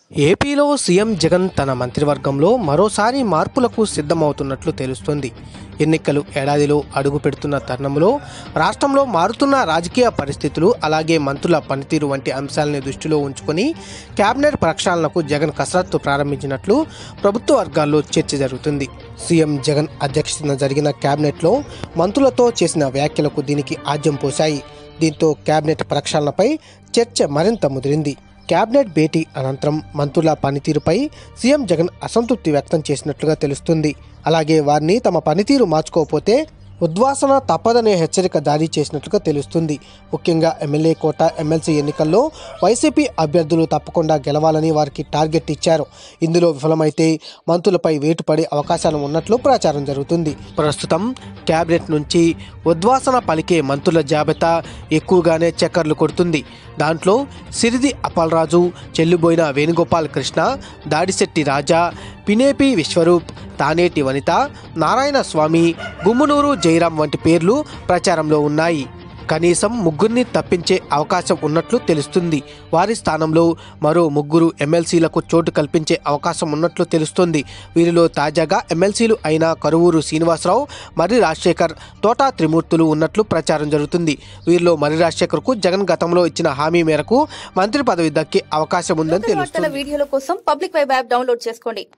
ఏపీలో సీఎం జగన్ తన మంత్రివర్గంలో మరోసారి మార్పులకు సిద్ధమవుతున్నట్లు తెలుస్తోంది ఎన్నికలు ఏడాదిలో అడుగు పెడుతున్న తరుణంలో రాష్ట్రంలో మారుతున్న రాజకీయ పరిస్థితులు అలాగే మంత్రుల పనితీరు వంటి అంశాలని దృష్టిలో ఉంచుకొని కేబినెట్ ప్రక్షాళనకు జగన్ కసరత్తు ప్రారంభించినట్లు ప్రభుత్వ వర్గాల్లో చర్చ జరుగుతుంది సీఎం జగన్ అధ్యక్షతన జరిగిన కేబినెట్లో మంత్రులతో చేసిన వ్యాఖ్యలకు దీనికి ఆజ్యం పోశాయి దీంతో కేబినెట్ ప్రక్షాళనపై చర్చ మరింత ముదిరింది కేబినెట్ భేటీ అనంతరం మంత్రుల పనితీరుపై సీఎం జగన్ అసంతృప్తి వ్యక్తం చేసినట్లుగా తెలుస్తుంది అలాగే వారిని తమ పనితీరు మార్చుకోకపోతే ఉద్వాసన తప్పదనే హెచ్చరిక జారీ చేసినట్లుగా తెలుస్తుంది ముఖ్యంగా ఎమ్మెల్యే కోట ఎమ్మెల్సీ ఎన్నికల్లో వైసీపీ అభ్యర్థులు తప్పకుండా గెలవాలని వారికి టార్గెట్ ఇచ్చారు ఇందులో విఫలమైతే మంత్రులపై వేటు పడే అవకాశాలు ఉన్నట్లు ప్రచారం జరుగుతుంది ప్రస్తుతం కేబినెట్ నుంచి ఉద్వాసన పలికే మంత్రుల జాబితా ఎక్కువగానే చక్కర్లు కొడుతుంది దాంట్లో సిరిది అప్పలరాజు చెల్లుబోయిన వేణుగోపాల్ కృష్ణ దాడిశెట్టి రాజా పినేపి విశ్వరూప్ తానేటి వనిత నారాయణ స్వామి గుమ్మనూరు జయరాం వంటి పేర్లు ప్రచారంలో ఉన్నాయి కనీసం ముగ్గురిని తప్పించే అవకాశం ఉన్నట్లు తెలుస్తుంది వారి స్థానంలో మరో ముగ్గురు ఎమ్మెల్సీలకు చోటు కల్పించే అవకాశం ఉన్నట్లు తెలుస్తుంది వీరిలో తాజాగా ఎమ్మెల్సీలు అయిన కరువూరు శ్రీనివాసరావు మర్రి రాజశేఖర్ తోటా త్రిమూర్తులు ఉన్నట్లు ప్రచారం జరుగుతుంది వీరిలో మర్రి రాజశేఖర్కు జగన్ గతంలో ఇచ్చిన హామీ మేరకు మంత్రి పదవి దక్కే అవకాశం ఉందని లోకల్ వార్తల తెలుస్తుంది వీడియోల కోసం పబ్లిక్ వెబ్ యాప్ డౌన్లోడ్ చేసుకోండి